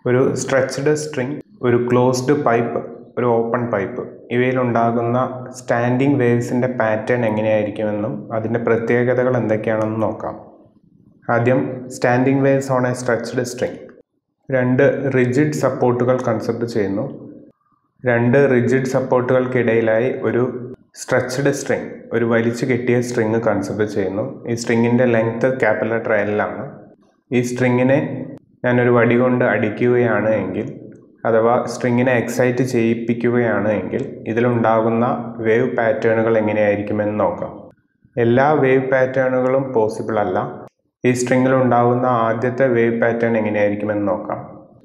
ഒരു stretched string ഒരു closed pipe ഒരു ഓപ്പൺ പൈപ്പ് ഇവയിലുണ്ടാകുന്ന സ്റ്റാൻഡിംഗ് വേവ്സിൻ്റെ പാറ്റേൺ എങ്ങനെയായിരിക്കുമെന്നും അതിൻ്റെ പ്രത്യേകതകൾ എന്തൊക്കെയാണെന്നും നോക്കാം ആദ്യം standing waves on a stretched string രണ്ട് റിജിഡ് സപ്പോർട്ടുകൾ കൺസിഡർ ചെയ്യുന്നു രണ്ട് റിജിഡ് സപ്പോർട്ടുകൾക്കിടയിലായി ഒരു സ്ട്രെച്ച്ഡ് സ്ട്രിങ് ഒരു വലിച്ചു കെട്ടിയ സ്ട്രിങ് കൺസിഡർ ചെയ്യുന്നു ഈ സ്ട്രിങ്ങിൻ്റെ ലെങ്ത് ക്യാപിറ്റൽ ട്രയലിലാണ് ഈ സ്ട്രിങ്ങിനെ ഞാനൊരു വടി കൊണ്ട് അടിക്കുകയാണ് എങ്കിൽ അഥവാ സ്ട്രിങ്ങിനെ എക്സൈറ്റ് ചെയ്യിപ്പിക്കുകയാണ് എങ്കിൽ ഇതിലുണ്ടാകുന്ന വേവ് പാറ്റേണുകൾ എങ്ങനെയായിരിക്കുമെന്ന് നോക്കാം എല്ലാ വേവ് പാറ്റേണുകളും പോസിബിൾ അല്ല ഈ സ്ട്രിങ്ങിൽ ഉണ്ടാകുന്ന ആദ്യത്തെ വേവ് പാറ്റേൺ എങ്ങനെയായിരിക്കുമെന്ന് നോക്കാം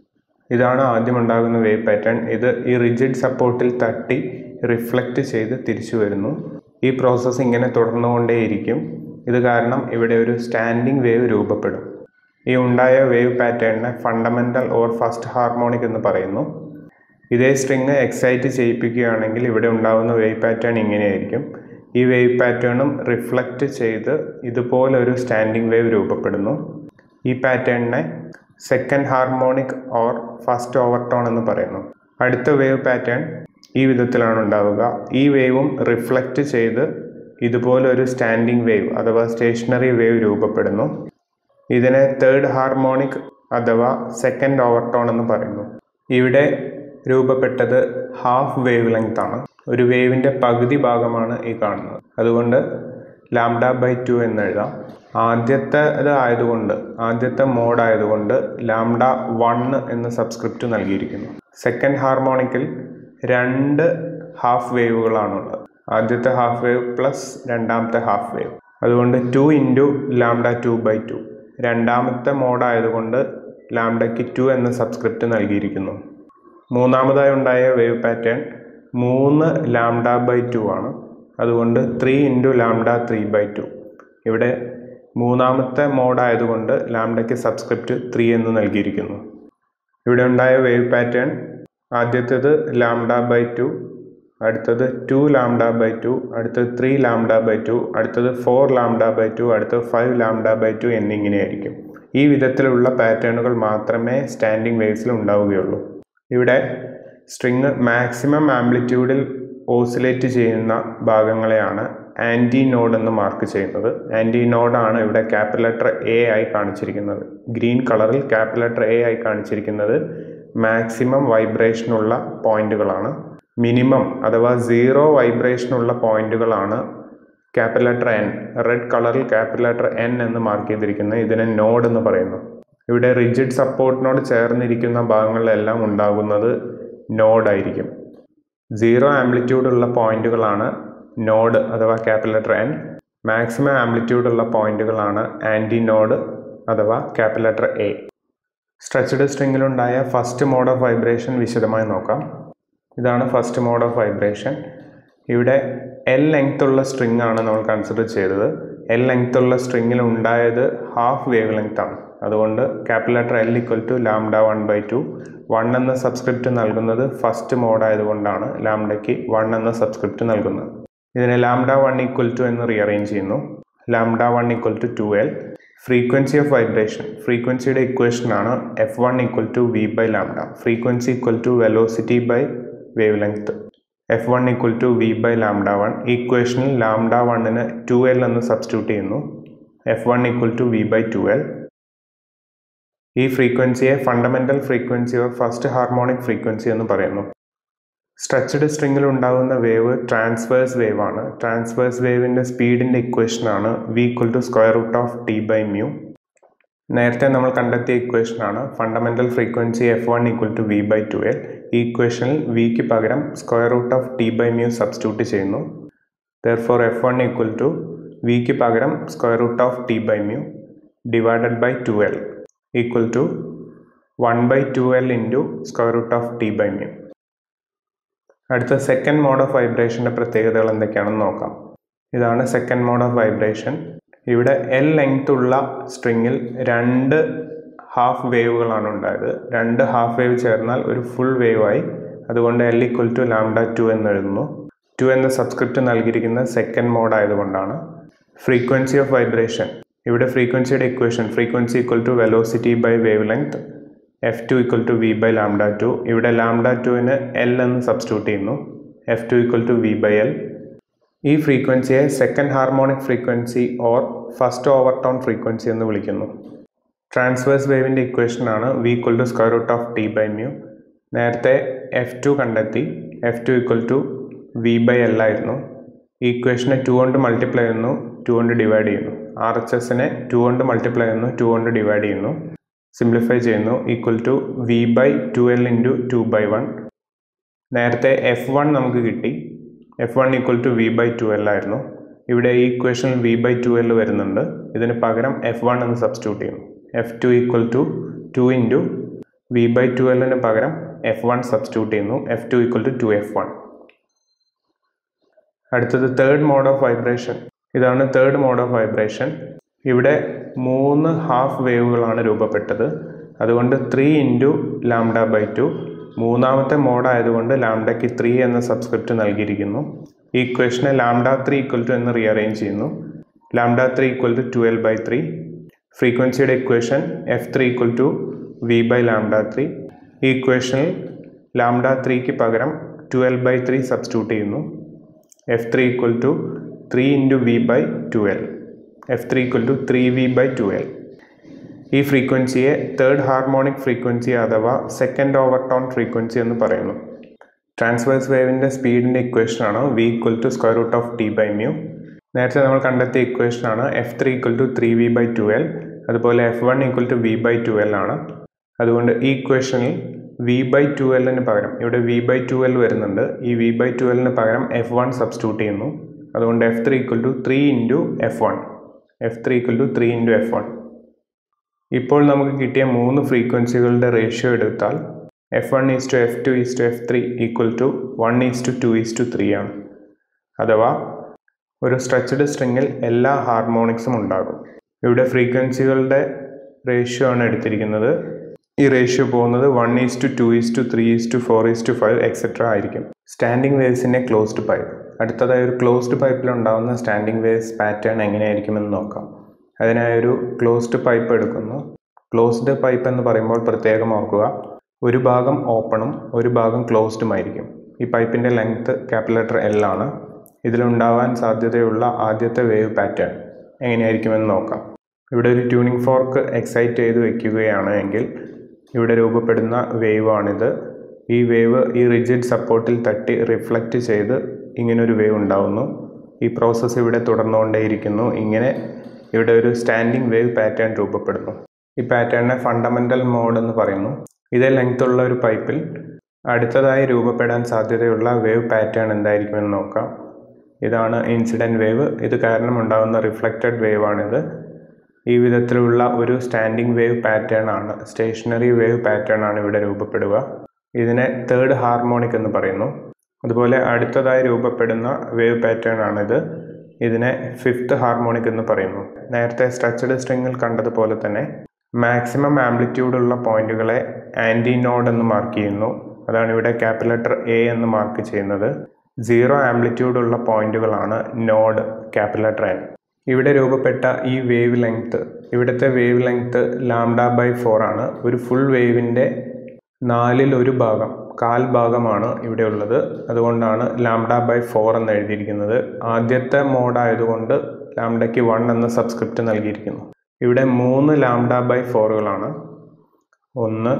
ഇതാണ് ആദ്യം ഉണ്ടാകുന്ന വേവ് പാറ്റേൺ ഇത് ഈ റിജിഡ് സപ്പോർട്ടിൽ തട്ടി റിഫ്ലക്റ്റ് ചെയ്ത് തിരിച്ചു വരുന്നു ഈ പ്രോസസ്സ് ഇങ്ങനെ തുടർന്നുകൊണ്ടേയിരിക്കും ഇത് കാരണം ഇവിടെ ഒരു സ്റ്റാൻഡിംഗ് വേവ് രൂപപ്പെടും ഈ ഉണ്ടായ വേവ് പാറ്റേണിനെ ഫണ്ടമെൻ്റൽ ഓർ ഫസ്റ്റ് ഹാർമോണിക് എന്ന് പറയുന്നു ഇതേ സ്ട്രിങ് എക്സൈറ്റ് ചെയ്യിപ്പിക്കുകയാണെങ്കിൽ ഇവിടെ ഉണ്ടാകുന്ന വേവ് പാറ്റേൺ ഇങ്ങനെയായിരിക്കും ഈ വേവ് പാറ്റേണും റിഫ്ലക്റ്റ് ചെയ്ത് ഇതുപോലൊരു സ്റ്റാൻഡിംഗ് വേവ് രൂപപ്പെടുന്നു ഈ പാറ്റേണിനെ second harmonic or first overtone എന്ന് പറയുന്നു അടുത്ത വേവ് പാറ്റേൺ ഈ വിധത്തിലാണ് ഉണ്ടാവുക ഈ വേവും റിഫ്ലക്റ്റ് ചെയ്ത് ഇതുപോലൊരു സ്റ്റാൻഡിംഗ് വേവ് അഥവാ സ്റ്റേഷനറി വേവ് രൂപപ്പെടുന്നു ഇതിനെ തേർഡ് ഹാർമോണിക് അഥവാ സെക്കൻഡ് ഓവർടോൺ എന്ന് പറയുന്നു ഇവിടെ രൂപപ്പെട്ടത് ഹാഫ് വേവ് ലെങ്ത് ആണ് ഒരു വേവിൻ്റെ പകുതി ഭാഗമാണ് ഈ കാണുന്നത് അതുകൊണ്ട് ലാംഡ ബൈ ടു എന്ന് എഴുതാം ആദ്യത്തെ ഇത് ആയതുകൊണ്ട് ആദ്യത്തെ മോഡ് ആയതുകൊണ്ട് ലാംഡ വൺ എന്ന് സബ്സ്ക്രിപ്റ്റ് നൽകിയിരിക്കുന്നു സെക്കൻഡ് ഹാർമോണിക്കിൽ രണ്ട് ഹാഫ് വേവുകളാണുള്ളത് ആദ്യത്തെ ഹാഫ് വേവ് പ്ലസ് രണ്ടാമത്തെ ഹാഫ് വേവ് അതുകൊണ്ട് two into lambda two by two രണ്ടാമത്തെ മോഡ് ആയതുകൊണ്ട് ലാംഡയ്ക്ക് ടു എന്ന സബ്സ്ക്രിപ്റ്റ് നൽകിയിരിക്കുന്നു മൂന്നാമതായി ഉണ്ടായ വേവ് പാറ്റേൺ മൂന്ന് ലാംഡ ബൈ ടു ആണ് അതുകൊണ്ട് three into lambda three by two ഇവിടെ മൂന്നാമത്തെ മോഡ് ആയതുകൊണ്ട് ലാംഡയ്ക്ക് സബ്സ്ക്രിപ്റ്റ് ത്രീ എന്ന് നൽകിയിരിക്കുന്നു ഇവിടെ ഉണ്ടായ വേവ് പാറ്റേൺ ആദ്യത്തേത് ലാംഡ ബൈ ടു അടുത്തത് ടു ലാംഡ ബൈ ടു അടുത്തത് ത്രീ ലാംഡ ബൈ ടു അടുത്തത് ഫോർ ലാംഡ ബൈ ടു അടുത്തത് ഫൈവ് ലാംഡ ബൈ ടു എന്നിങ്ങനെയായിരിക്കും ഈ വിധത്തിലുള്ള പാറ്റേണുകൾ മാത്രമേ സ്റ്റാൻഡിംഗ് വേവ്സിൽ ഉണ്ടാവുകയുള്ളൂ ഇവിടെ സ്ട്രിങ് മാക്സിമം ആംപ്ലിറ്റ്യൂഡിൽ ഓസിലേറ്റ് ചെയ്യുന്ന ഭാഗങ്ങളെയാണ് ആൻറ്റി നോഡ് എന്ന് മാർക്ക് ചെയ്യുന്നത് ആൻറ്റി നോഡാണ് ഇവിടെ ക്യാപിറ്റൽ ലെറ്റർ എ ആയി കാണിച്ചിരിക്കുന്നത് ഗ്രീൻ കളറിൽ ക്യാപിറ്റൽ ലെറ്റർ എ ആയി കാണിച്ചിരിക്കുന്നത് മാക്സിമം വൈബ്രേഷനുള്ള പോയിന്റുകളാണ് മിനിമം അഥവാ സീറോ വൈബ്രേഷനുള്ള പോയിന്റുകളാണ് ക്യാപിറ്റൽ ലെറ്റർ എൻ റെഡ് കളറിൽ ക്യാപിറ്റൽ ലെറ്റർ എൻ എന്ന് മാർക്ക് ചെയ്തിരിക്കുന്നത് ഇതിനെ നോഡ് എന്ന് പറയുന്നു ഇവിടെ റിജിഡ് സപ്പോർട്ടിനോട് ചേർന്നിരിക്കുന്ന ഭാഗങ്ങളിലെല്ലാം ഉണ്ടാകുന്നത് നോഡായിരിക്കും സീറോ ആംപ്ലിറ്റ്യൂഡ് ഉള്ള പോയിന്റുകളാണ് നോഡ് അഥവാ capital letter N maximum amplitude ഉള്ള പോയിന്റുകളാണ് ആൻറ്റി നോഡ് അഥവാ ക്യാപിറ്റൽ ലെറ്റർ എ സ്ട്രെച്ച്ഡ് സ്ട്രിങ്ങിലുണ്ടായ ഫസ്റ്റ് മോഡ് ഓഫ് വൈബ്രേഷൻ വിശദമായി നോക്കാം ഇതാണ് ഫസ്റ്റ് മോഡ് ഓഫ് വൈബ്രേഷൻ ഇവിടെ എൽ ലെങ്ത് ഉള്ള സ്ട്രിങ് ആണ് നമ്മൾ കൺസിഡർ ചെയ്തത് എൽ ലെങ്ത് ഉള്ള സ്ട്രിങ്ങിൽ ഉണ്ടായത് ഹാഫ് വേവ് ലെങ്ത് ആണ് അതുകൊണ്ട് capital letter L equal to lambda one by two one എന്ന സബ്സ്ക്രിപ്റ്റ് നൽകുന്നത് ഫസ്റ്റ് മോഡ് ആയതുകൊണ്ടാണ് ലാംഡയ്ക്ക് വൺ എന്ന സബ്സ്ക്രിപ്റ്റ് നൽകുന്നത് ഇതിനെ ലാംഡ വൺ ഈക്വൽ ടു എന്ന് റീഅറേഞ്ച് ചെയ്യുന്നു lambda one equal to two L frequency of vibration ഫ്രീക്വൻസിയുടെ ഇക്വേഷൻ ആണ് F one equal to V by lambda frequency equal to velocity by wavelength F one equal to V by lambda one ഇക്വേഷനിൽ lambda വണ്ണിന് to L എന്ന് substitute ചെയ്യുന്നു F one equal to V by two L ഈ ഫ്രീക്വൻസിയെ fundamental frequency or first harmonic frequency എന്ന് പറയുന്നു stretched സ്ട്രിങ്ങിൽ ഉണ്ടാകുന്ന വേവ് ട്രാൻസ്വേഴ്സ് വേവ് ആണ് ട്രാൻസ്വേഴ്സ് വേവിൻ്റെ സ്പീഡിൻ്റെ ഇക്വേഷനാണ് V equal to square root of T by mu നേരത്തെ നമ്മൾ കണ്ടെത്തിയ ഇക്വേഷനാണ് fundamental frequency F one equal to V by two L ഈ ഇക്വേഷനിൽ വിക്ക് പകരം square root of T by mu substitute ചെയ്യുന്നു there for F one equal to വിക്ക് പകരം square root of T by mu divided by two L equal to one by two L into square root of T by mu അടുത്ത second mode of വൈബ്രേഷൻ്റെ പ്രത്യേകതകൾ എന്തൊക്കെയാണെന്ന് നോക്കാം ഇതാണ് second mode of vibration ഇവിടെ L length ഉള്ള സ്ട്രിങ്ങിൽ രണ്ട് ഹാഫ് വേവുകളാണ് ഉണ്ടായത് രണ്ട് ഹാഫ് വേവ് ചേർന്നാൽ ഒരു ഫുൾ വേവ് ആയി അതുകൊണ്ട് L equal to lambda two എന്ന് എഴുതുന്നു ടു എന്ന സബ്സ്ക്രിപ്റ്റ് നൽകിയിരിക്കുന്ന സെക്കൻഡ് മോഡ് ആയതുകൊണ്ടാണ് ഫ്രീക്വൻസി ഓഫ് വൈബ്രേഷൻ ഇവിടെ ഫ്രീക്വൻസിയുടെ equation frequency equal to velocity by wavelength F two equal to V by lambda two ഇവിടെ ലാംഡ ടുവിന് എൽ എന്ന് സബ്സ്റ്റിറ്റ്യൂട്ട് ചെയ്യുന്നു F two equal to V by L ഈ ഫ്രീക്വൻസിയെ second harmonic frequency or first overtone frequency എന്ന് വിളിക്കുന്നു transverse വേവിൻ്റെ ഇക്വേഷനാണ് V equal to square root of T by mu നേരത്തെ എഫ് ടു കണ്ടെത്തി F two equal to V by L ആയിരുന്നു ഈ ഇക്വേഷനെ ടു കൊണ്ട് മൾട്ടിപ്ലൈ ചെയ്യുന്നു ടു കൊണ്ട് ഡിവൈഡ് ചെയ്യുന്നു ആർ എച്ച് എസിനെ ടു കൊണ്ട് മൾട്ടിപ്ലൈ ചെയ്യുന്നു ടു കൊണ്ട് ഡിവൈഡ് ചെയ്യുന്നു സിംപ്ലിഫൈ ചെയ്യുന്നു equal to V by two L into two by one നേരത്തെ എഫ് വൺ നമുക്ക് കിട്ടി F one equal to V by two L ആയിരുന്നു ഇവിടെ ഈ ഇക്വേഷനിൽ വി ബൈ ടു എൽ വരുന്നുണ്ട് ഇതിന് പകരം എഫ് വൺ എന്ന് സബ്സ്റ്റിറ്റ്യൂട്ട് ചെയ്യുന്നു F two equal to two into V by two എല്ലിന് പകരം എഫ് വൺ സബ്സ്റ്റിറ്റ്യൂട്ട് ചെയ്യുന്നു F two equal to two F one അടുത്തത് തേർഡ് മോഡ് ഓഫ് വൈബ്രേഷൻ ഇതാണ് തേർഡ് മോഡ് ഓഫ് വൈബ്രേഷൻ ഇവിടെ മൂന്ന് ഹാഫ് വേവുകളാണ് രൂപപ്പെട്ടത് അതുകൊണ്ട് three into lambda by two മൂന്നാമത്തെ മോഡ് ആയതുകൊണ്ട് ലാംഡയ്ക്ക് ത്രീ എന്ന സബ്സ്ക്രിപ്റ്റ് നൽകിയിരിക്കുന്നു ഈ ഇക്വേഷനെ ലാംഡ ത്രീ ഈക്വൽ ടു എന്ന് റീഅറേഞ്ച് ചെയ്യുന്നു lambda three equal to twelve by three ഫ്രീക്വൻസിയുടെ equation F three equal to V by lambda three ഈ ഇക്വേഷനിൽ ലാംഡ ത്രീക്ക് പകരം ട്വൽവ് ബൈ ത്രീ സബ്സ്റ്റിറ്റ്യൂട്ട് ചെയ്യുന്നു F three equal to three into V by twelve F three equal to three V by twelve ഈ ഫ്രീക്വൻസിയെ third harmonic frequency അഥവാ second overtone frequency എന്ന് പറയുന്നു ട്രാൻസ്വേഴ്സ് വേവിൻ്റെ സ്പീഡിൻ്റെ ഇക്വേഷനാണ് V equal to square root of T by mu നേരത്തെ നമ്മൾ കണ്ടെത്തിയ ഇക്വേഷനാണ് F three equal to three V by twelve അതുപോലെ F one equal to V by twelve ആണ് അതുകൊണ്ട് ഈ ഇക്വേഷനിൽ വി ബൈ ട്വൽവിന് പകരം ഇവിടെ വി ബൈ ട്വൽവ് വരുന്നുണ്ട് ഈ വി ബൈ ട്വൽവിന് പകരം എഫ് വൺ സബ്സ്റ്റിറ്റ്യൂട്ട് ചെയ്യുന്നു അതുകൊണ്ട് F three equal to three into F one F three equal to three into F one ഇപ്പോൾ നമുക്ക് കിട്ടിയ മൂന്ന് ഫ്രീക്വൻസികളുടെ റേഷ്യോ എടുത്താൽ F one is to F two is to F three equal to one is to two is to three ആണ് അഥവാ ഒരു stretched സ്ട്രിങ്ങിൽ എല്ലാ ഹാർമോണിക്സും ഉണ്ടാകും ഇവിടെ ഫ്രീക്വൻസികളുടെ റേഷ്യോ ആണ് എടുത്തിരിക്കുന്നത് ഈ റേഷ്യോ പോകുന്നത് one is to two is to three is to four is to five etcetera ആയിരിക്കും സ്റ്റാൻഡിംഗ് വേവ്സിൻ്റെ ക്ലോസ്ഡ് പൈപ്പ് അടുത്തതായി ഒരു ക്ലോസ്ഡ് പൈപ്പിൽ ഉണ്ടാകുന്ന സ്റ്റാൻഡിംഗ് വേവ്സ് പാറ്റേൺ എങ്ങനെയായിരിക്കുമെന്ന് നോക്കാം അതിനായി ഒരു ക്ലോസ്ഡ് പൈപ്പ് എടുക്കുന്നു ക്ലോസ്ഡ് പൈപ്പ് എന്ന് പറയുമ്പോൾ പ്രത്യേകം ഓർക്കുക ഒരു ഭാഗം ഓപ്പണും ഒരു ഭാഗം ക്ലോസ്ഡുമായിരിക്കും ഈ പൈപ്പിൻ്റെ ലെങ്ത് ക്യാപിലേറ്റർ എൽ ആണ് ഇതിലുണ്ടാവാൻ സാധ്യതയുള്ള ആദ്യത്തെ വേവ് പാറ്റേൺ എങ്ങനെയായിരിക്കുമെന്ന് നോക്കാം ഇവിടെ ഒരു ട്യൂണിംഗ് ഫോർക്ക് എക്സൈറ്റ് ചെയ്ത് വെക്കുകയാണ് എങ്കിൽ ഇവിടെ രൂപപ്പെടുന്ന വേവ് ആണിത് ഈ വേവ് ഈ റിജിഡ് സപ്പോർട്ടിൽ തട്ടി റിഫ്ലക്റ്റ് ചെയ്ത് ഇങ്ങനൊരു വേവ് ഉണ്ടാവുന്നു ഈ പ്രോസസ്സ് ഇവിടെ തുടർന്നുകൊണ്ടേയിരിക്കുന്നു ഇങ്ങനെ ഇവിടെ ഒരു സ്റ്റാൻഡിംഗ് വേവ് പാറ്റേൺ രൂപപ്പെടുന്നു ഈ പാറ്റേണിനെ ഫണ്ടമെൻ്റൽ മോഡ് എന്ന് പറയുന്നു ഇതേ ലെങ്ത് ഉള്ള ഒരു പൈപ്പിൽ അടുത്തതായി രൂപപ്പെടാൻ സാധ്യതയുള്ള വേവ് പാറ്റേൺ എന്തായിരിക്കുമെന്ന് നോക്കാം ഇതാണ് ഇൻസിഡൻറ്റ് വേവ് ഇത് കാരണം ഉണ്ടാകുന്ന റിഫ്ലക്റ്റഡ് വേവ് ആണിത് ഈ വിധത്തിലുള്ള ഒരു സ്റ്റാൻഡിംഗ് വേവ് പാറ്റേൺ ആണ് സ്റ്റേഷനറി വേവ് പാറ്റേൺ ആണ് ഇവിടെ രൂപപ്പെടുക ഇതിനെ തേർഡ് ഹാർമോണിക് എന്ന് പറയുന്നു അതുപോലെ അടുത്തതായി രൂപപ്പെടുന്ന വേവ് പാറ്റേൺ ആണിത് ഇതിനെ ഫിഫ്ത്ത് ഹാർമോണിക് എന്ന് പറയുന്നു നേരത്തെ സ്ട്രെച്ചഡ് സ്ട്രിങ്ങിൽ കണ്ടതുപോലെ തന്നെ മാക്സിമം ആംപ്ലിറ്റ്യൂഡ് ഉള്ള പോയിന്റുകളെ ആൻറ്റി നോഡ് എന്ന് മാർക്ക് ചെയ്യുന്നു അതാണ് ഇവിടെ ക്യാപിറ്റൽ എ എന്ന് മാർക്ക് ചെയ്യുന്നത് സീറോ ആംപ്ലിറ്റ്യൂഡ് ഉള്ള പോയിന്റുകളാണ് നോഡ് ക്യാപിറ്റൽ എൻ ഇവിടെ രൂപപ്പെട്ട ഈ വേവ് ലെങ്ത് ഇവിടുത്തെ wavelength lambda by four ആണ് ഒരു ഫുൾ വേവിൻ്റെ നാലിൽ ഒരു ഭാഗം കാൽ ഭാഗമാണ് ഇവിടെ ഉള്ളത് അതുകൊണ്ടാണ് ലാംഡ ബൈ ഫോർ എന്ന് എഴുതിയിരിക്കുന്നത് ആദ്യത്തെ മോഡ് ആയതുകൊണ്ട് ലാംഡയ്ക്ക് വൺ എന്ന സബ്സ്ക്രിപ്റ്റ് നൽകിയിരിക്കുന്നു ഇവിടെ മൂന്ന് ലാംഡ ബൈ ഫോറുകളാണ് ഒന്ന്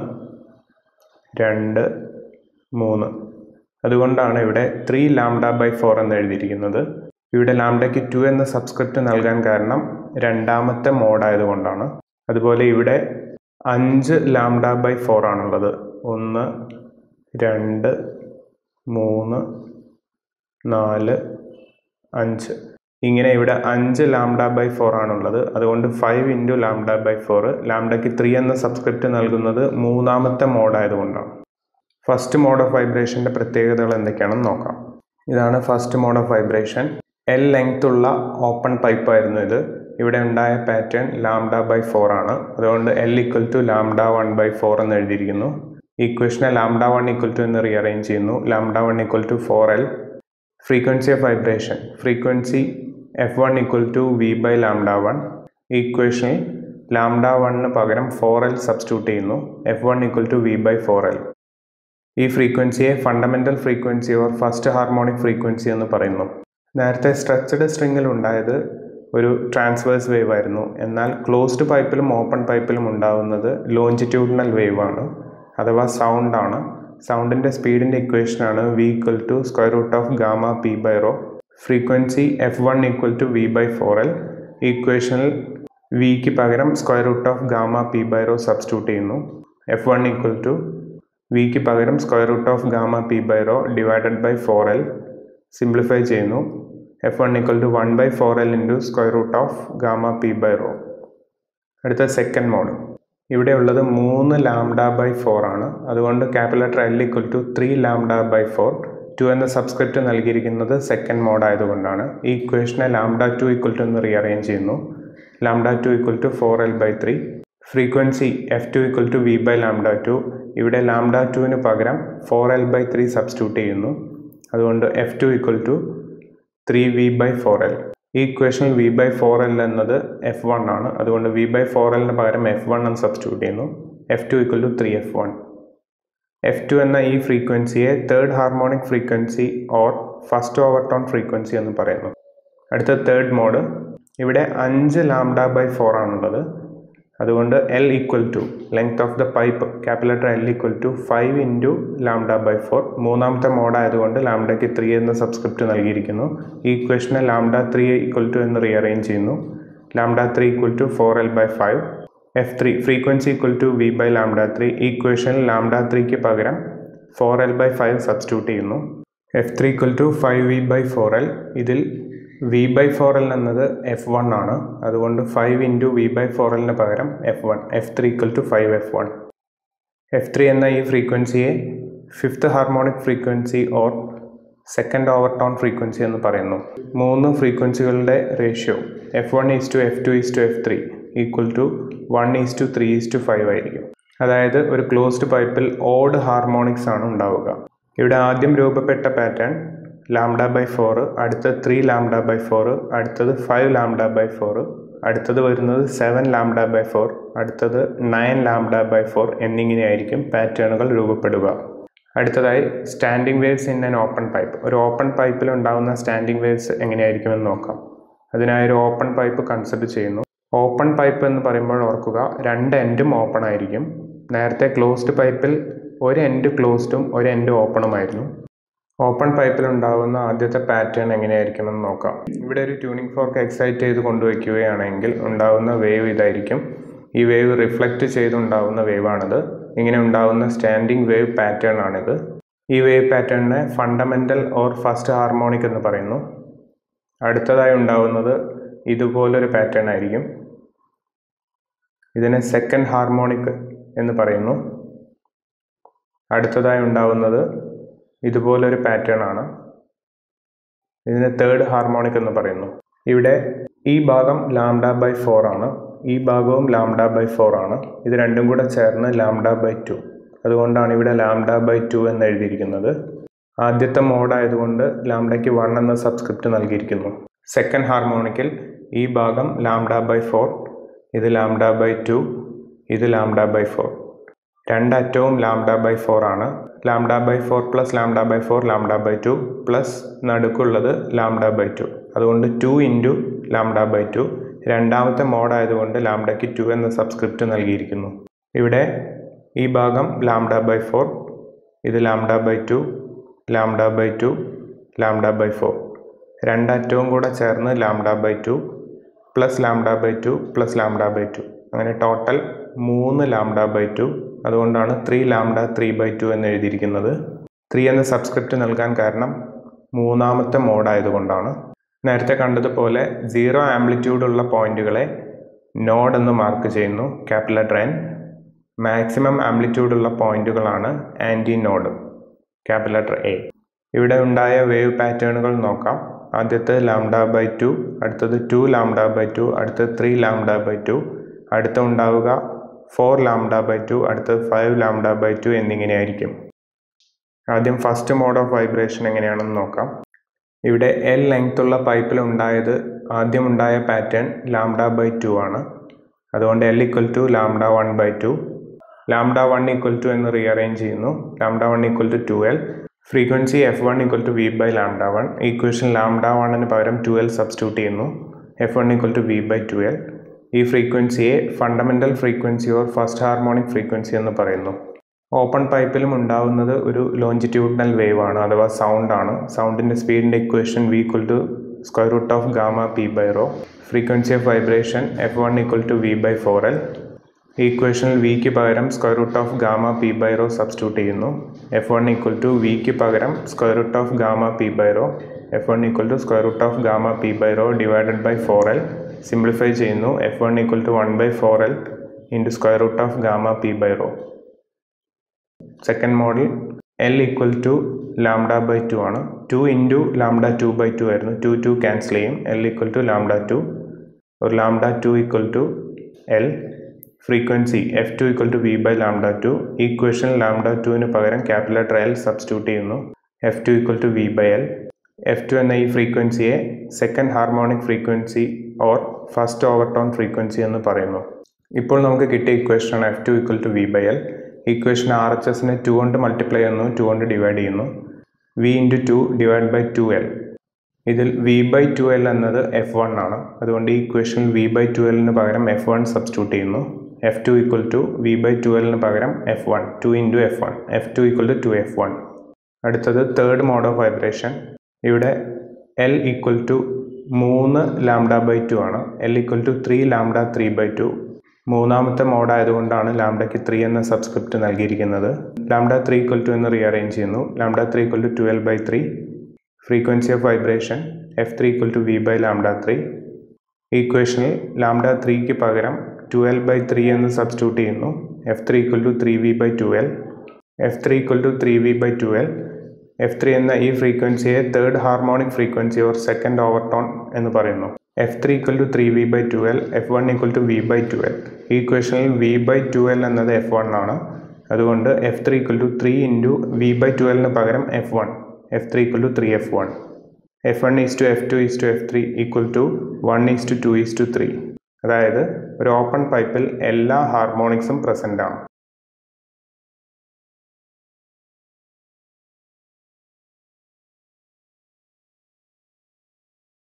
രണ്ട് മൂന്ന് അതുകൊണ്ടാണ് ഇവിടെ ത്രീ ലാംഡ ബൈ ഫോർ എന്ന് എഴുതിയിരിക്കുന്നത് ഇവിടെ ലാംഡയ്ക്ക് ടു എന്ന സബ്സ്ക്രിപ്റ്റ് നൽകാൻ കാരണം രണ്ടാമത്തെ മോഡ് ആയതുകൊണ്ടാണ് അതുപോലെ ഇവിടെ അഞ്ച് ലാംഡ ബൈ ഫോർ ആണുള്ളത് ഒന്ന് രണ്ട് മൂന്ന് നാല് അഞ്ച് ഇങ്ങനെ ഇവിടെ അഞ്ച് ലാംഡ ബൈ ഫോർ ആണുള്ളത് അതുകൊണ്ട് five into lambda by four ലാംഡയ്ക്ക് ത്രീ എന്ന സബ്സ്ക്രിപ്റ്റ് നൽകുന്നത് മൂന്നാമത്തെ മോഡ് ആയതുകൊണ്ടാണ് ഫസ്റ്റ് മോഡ് ഓഫ് വൈബ്രേഷൻ്റെ പ്രത്യേകതകൾ എന്തൊക്കെയാണെന്ന് നോക്കാം ഇതാണ് first mode of vibration L length ഉള്ള ഓപ്പൺ പൈപ്പ് ആയിരുന്നു ഇത് ഇവിടെ ഉണ്ടായ പാറ്റേൺ ലാംഡ ബൈ ഫോർ ആണ് അതുകൊണ്ട് L equal to lambda one by four എന്ന് എഴുതിയിരിക്കുന്നു ഈക്വേഷനെ ലാംഡ വൺ ഈക്വൽ ടു എന്ന് റീഅറേഞ്ച് ചെയ്യുന്നു lambda one equal to four L frequency of vibration frequency F one equal to V by lambda one ഈക്വേഷനിൽ lambda വണ്ണിന് പകരം four L substitute ചെയ്യുന്നു F one equal to V by four L ഈ ഫ്രീക്വൻസിയെ fundamental frequency or first harmonic frequency എന്ന് പറയുന്നു നേരത്തെ stretched സ്ട്രിങ്ങിൽ ഉണ്ടായത് ഒരു ട്രാൻസ്വേഴ്സ് വേവ് ആയിരുന്നു എന്നാൽ ക്ലോസ്ഡ് പൈപ്പിലും ഓപ്പൺ പൈപ്പിലും ഉണ്ടാകുന്നത് ലോഞ്ചിറ്റ്യൂഡിനൽ വേവ് ആണ് അഥവാ സൗണ്ട് ആണ് സൗണ്ടിൻ്റെ സ്പീഡിൻ്റെ ഇക്വേഷനാണ് V equal to square root of gamma P by rho frequency F one equal to V by four L ഈ ഇക്വേഷനിൽ വിക്ക് പകരം square root of gamma P by rho substitute ചെയ്യുന്നു എഫ് വൺ ഈക്വൽ ടു വിക്ക് പകരം square root of gamma P by rho divided by four L simplify ചെയ്യുന്നു F one equal to one by four L into square root of gamma P by rho അടുത്ത second mode ഇവിടെ ഉള്ളത് മൂന്ന് lambda by four ആണ് അതുകൊണ്ട് capital letter L equal to three lambda by four two എന്ന subscript നൽകിയിരിക്കുന്നത് second mode ആയതുകൊണ്ടാണ് ഈ ഇക്വേഷനെ ലാംഡ ടു ഈക്വൽ ടു എന്ന് റീഅറേഞ്ച് ചെയ്യുന്നു lambda two equal to four L by three frequency F two equal to V by lambda two ഇവിടെ lambda ടുവിന് പകരം four L by three substitute ചെയ്യുന്നു അതുകൊണ്ട് F two equal to three V by four L ഈ ഇക്വേഷനിൽ V by four L എന്നത് F one ആണ് അതുകൊണ്ട് വി ബൈ ഫോർ എല്ലിന് പകരം എഫ് വൺ എന്ന് സബ്സ്റ്റിറ്റ്യൂട്ട് ചെയ്യുന്നു F two equal to three F one F two എന്ന ഈ ഫ്രീക്വൻസിയെ third harmonic frequency or first overtone frequency എന്ന് പറയുന്നു അടുത്ത തേർഡ് മോഡ് ഇവിടെ അഞ്ച് ലാംഡ ബൈ ഫോർ ആണുള്ളത് അതുകൊണ്ട് L equal to length of the pipe capital letter L equal to five into lambda by four മൂന്നാമത്തെ മോഡ് ആയതുകൊണ്ട് ലാംഡയ്ക്ക് ത്രീ എന്ന സബ്സ്ക്രിപ്റ്റ് നൽകിയിരിക്കുന്നു ഈ ഇക്വേഷനെ ലാംഡ ത്രീ ഈക്വൽ ടു എന്ന് റീഅറേഞ്ച് ചെയ്യുന്നു lambda three equal to four L by five F three frequency equal to V by lambda three ഈ ഇക്വേഷനിൽ ലാംഡ ത്രീക്ക് പകരം four L by five substitute ചെയ്യുന്നു F three equal to five V by four L ഇതിൽ V by four L എന്നത് F one ആണ് അതുകൊണ്ട് five into V by four എല്ലിന് പകരം F one F three equal to five F one F three എന്ന ഈ ഫ്രീക്വൻസിയെ fifth harmonic frequency or second overtone frequency എന്ന് പറയുന്നു മൂന്ന് ഫ്രീക്വൻസികളുടെ ratio F one is to F two is to F three equal to one is to three is to five ആയിരിക്കും അതായത് ഒരു ക്ലോസ്ഡ് പൈപ്പിൽ ഓഡ് ഹാർമോണിക്സ് ആണ് ഉണ്ടാവുക ഇവിടെ ആദ്യം രൂപപ്പെട്ട പാറ്റേൺ ലാംഡ ബൈ ഫോർ അടുത്തത് ത്രീ ലാംഡ ബൈ ഫോർ അടുത്തത് ഫൈവ് ലാംഡ ബൈ ഫോർ അടുത്തത് വരുന്നത് സെവൻ ലാംഡ ബൈ ഫോർ അടുത്തത് നയൻ ലാംഡ ബൈ ഫോർ എന്നിങ്ങനെയായിരിക്കും പാറ്റേണുകൾ രൂപപ്പെടുക അടുത്തതായി standing waves in an open pipe ഒരു ഓപ്പൺ പൈപ്പിൽ ഉണ്ടാകുന്ന സ്റ്റാൻഡിംഗ് വേവ്സ് എങ്ങനെയായിരിക്കുമെന്ന് നോക്കാം അതിനായി ഒരു ഓപ്പൺ പൈപ്പ് കൺസിഡർ ചെയ്യുന്നു ഓപ്പൺ പൈപ്പ് എന്ന് പറയുമ്പോൾ ഓർക്കുക രണ്ട് എൻഡും ഓപ്പൺ ആയിരിക്കും നേരത്തെ ക്ലോസ്ഡ് പൈപ്പിൽ ഒരു എൻഡ് ക്ലോസ്ഡും ഒരു എൻഡ് ഓപ്പണുമായിരുന്നു ഓപ്പൺ പൈപ്പിൽ ഉണ്ടാകുന്ന ആദ്യത്തെ പാറ്റേൺ എങ്ങനെയായിരിക്കുമെന്ന് നോക്കാം ഇവിടെ ഒരു ട്യൂണിംഗ് ഫോർക്ക് എക്സൈറ്റ് ചെയ്ത് കൊണ്ടുവയ്ക്കുകയാണെങ്കിൽ ഉണ്ടാകുന്ന വേവ് ഇതായിരിക്കും ഈ വേവ് റിഫ്ലക്റ്റ് ചെയ്തുണ്ടാകുന്ന വേവാണിത് ഇങ്ങനെ ഉണ്ടാകുന്ന സ്റ്റാൻഡിംഗ് വേവ് പാറ്റേൺ ആണിത് ഈ വേവ് പാറ്റേണിനെ ഫണ്ടമെൻ്റൽ ഓർ ഫസ്റ്റ് ഹാർമോണിക് എന്ന് പറയുന്നു അടുത്തതായി ഉണ്ടാകുന്നത് ഇതുപോലൊരു പാറ്റേൺ ആയിരിക്കും ഇതിനെ സെക്കൻഡ് ഹാർമോണിക് എന്ന് പറയുന്നു അടുത്തതായി ഉണ്ടാകുന്നത് ഇതുപോലൊരു പാറ്റേൺ ആണ് ഇതിനെ തേർഡ് ഹാർമോണിക് എന്ന് പറയുന്നു ഇവിടെ ഈ ഭാഗം ലാംഡ ബൈ ഫോർ ആണ് ഈ ഭാഗവും ലാംഡ ബൈ ഫോർ ആണ് ഇത് രണ്ടും കൂടെ ചേർന്ന് ലാംഡ ബൈ ടു അതുകൊണ്ടാണ് ഇവിടെ ലാംഡ ബൈ ടു എന്ന് എഴുതിയിരിക്കുന്നത് ആദ്യത്തെ മോഡ് ആയതുകൊണ്ട് ലാംഡയ്ക്ക് വൺ എന്ന സബ്സ്ക്രിപ്റ്റ് നൽകിയിരിക്കുന്നു സെക്കൻഡ് ഹാർമോണിക്കിൽ ഈ ഭാഗം ലാംഡ ബൈ ഫോർ ഇത് ലാംഡ ബൈ ടു ഇത് ലാംഡ ബൈ ഫോർ രണ്ടറ്റവും ലാംഡ ബൈ ഫോർ ആണ് lambda by four plus lambda by four lambda by two plus നടുക്കുള്ളത് ലാംഡ ബൈ ടു അതുകൊണ്ട് two into lambda by two രണ്ടാമത്തെ mode ആയതുകൊണ്ട് ലാംഡയ്ക്ക് two എന്ന സബ്സ്ക്രിപ്റ്റ് നൽകിയിരിക്കുന്നു ഇവിടെ ഈ ഭാഗം ലാംഡ ബൈ ഫോർ ഇത് lambda by two lambda by two lambda by four രണ്ടറ്റവും കൂടെ ചേർന്ന് lambda by two plus lambda by two plus lambda by two അങ്ങനെ ടോട്ടൽ മൂന്ന് ലാംഡ ബൈ ടു അതുകൊണ്ടാണ് three lambda three by two എന്ന് എഴുതിയിരിക്കുന്നത് three എന്ന സബ്സ്ക്രിപ്റ്റ് നൽകാൻ കാരണം മൂന്നാമത്തെ മോഡ് ആയതുകൊണ്ടാണ് നേരത്തെ കണ്ടതുപോലെ സീറോ ആംപ്ലിറ്റ്യൂഡ് ഉള്ള പോയിന്റുകളെ നോഡ് എന്ന് മാർക്ക് ചെയ്യുന്നു capital letter N maximum amplitude ഉള്ള പോയിന്റുകളാണ് antinode capital letter A ഇവിടെ ഉണ്ടായ വേവ് പാറ്റേണുകൾ നോക്കാം ആദ്യത്തെ ലാംഡ ബൈ ടു അടുത്തത് ടു ലാംഡ ബൈ ടു അടുത്തത് ത്രീ ലാംഡ ബൈ ടു അടുത്ത ഉണ്ടാവുക ഫോർ ലാംഡ ബൈ ടു അടുത്തത് ഫൈവ് ലാംഡ ബൈ ടു എന്നിങ്ങനെയായിരിക്കും ആദ്യം ഫസ്റ്റ് മോഡ് ഓഫ് വൈബ്രേഷൻ എങ്ങനെയാണെന്ന് നോക്കാം ഇവിടെ എൽ ലെങ്ത് ഉള്ള പൈപ്പിൽ ഉണ്ടായത് ആദ്യം ഉണ്ടായ പാറ്റേൺ ലാംഡ ബൈ ടു ആണ് അതുകൊണ്ട് L equal to lambda one by two lambda one equal to എന്ന് റീഅറേഞ്ച് ചെയ്യുന്നു lambda one equal to two L frequency F one equal to V by lambda one equation lambda വണ്ണിന് പകരം two L substitute ചെയ്യുന്നു F one equal to V by two L ഈ ഫ്രീക്വൻസിയെ fundamental frequency or first harmonic frequency എന്ന് പറയുന്നു open പൈപ്പിലും ഉണ്ടാവുന്നത് ഒരു longitudinal wave ആണ് അഥവാ സൗണ്ട് ആണ് സൗണ്ടിൻ്റെ സ്പീഡിൻ്റെ equation V equal to square root of gamma P by rho frequency of vibration F one equal to V by four L ഈ ഇക്വേഷനിൽ വിക്ക് പകരം square root of gamma P by rho substitute ചെയ്യുന്നു F one equal to വിക്ക് പകരം square root of gamma P by rho F one equal to square root of gamma P by rho divided by four L simplify ചെയ്യുന്നു F one equal to one by four L into square root of gamma P by rho second മോഡൽ L equal to lambda by two ആണ് two into lambda two by two ആയിരുന്നു two two cancel ചെയ്യും L equal to lambda two ഒരു lambda two equal to L frequency F two equal to V by lambda two equation lambda ടുവിന് പകരം capital L substitute ചെയ്യുന്നു F two equal to V by L F two എന്ന ഈ ഫ്രീക്വൻസിയെ second harmonic frequency or first overtone frequency എന്ന് പറയുന്നു ഇപ്പോൾ നമുക്ക് കിട്ടിയ ഇക്വേഷനാണ് F two equal to V by L equation R H എസിനെ ടു കൊണ്ട് മൾട്ടിപ്ലൈ ചെയ്യുന്നു ടു കൊണ്ട് ഡിവൈഡ് ചെയ്യുന്നു V into two divide by two L ഇതിൽ വി ബൈ ടു എൽ എന്നത് എഫ് വൺ ആണ് അതുകൊണ്ട് ഈ ഇക്വേഷനിൽ വി ബൈ ടു എല്ലിന് പകരം എഫ് വൺ സബ്സ്റ്റിറ്റ്യൂട്ട് ചെയ്യുന്നു F two equal to V by two എല്ലിന് പകരം F one two into F one F two equal to two F one അടുത്തത് തേർഡ് മോഡ് ഓഫ് വൈബ്രേഷൻ ഇവിടെ എൽ ഈക്വൽ ടു മൂന്ന് lambda by two ആണ് L equal to three lambda three by two മൂന്നാമത്തെ mode ആയതുകൊണ്ടാണ് ലാംഡയ്ക്ക് three എന്ന subscript നൽകിയിരിക്കുന്നത് lambda three equal to എന്ന് റീഅറേഞ്ച് ചെയ്യുന്നു lambda three equal to twelve by three frequency of vibration F three equal to V by lambda three ഈക്വേഷനിൽ lambda ത്രീക്ക് പകരം ട്വൽവ് ബൈ ത്രീ എന്ന് സബ്സ്റ്റിറ്റ്യൂട്ട് ചെയ്യുന്നു F three equal to three V by twelve F three equal to three V by twelve F three എന്ന ഈ ഫ്രീക്വൻസിയെ third harmonic frequency or second overtone എന്ന് പറയുന്നു F three equal to three V by twelve F one equal to V by twelve ഈ ഇക്വേഷനിൽ V by twelve എന്നത് F one ആണ് അതുകൊണ്ട് F three equal to three into V by ട്വൽവിന് പകരം F one F three equal to three F one F one is to F two is to F three equal to one is to two is to three അതായത് ഒരു open പൈപ്പിൽ എല്ലാ ഹാർമോണിക്സും present ആണ്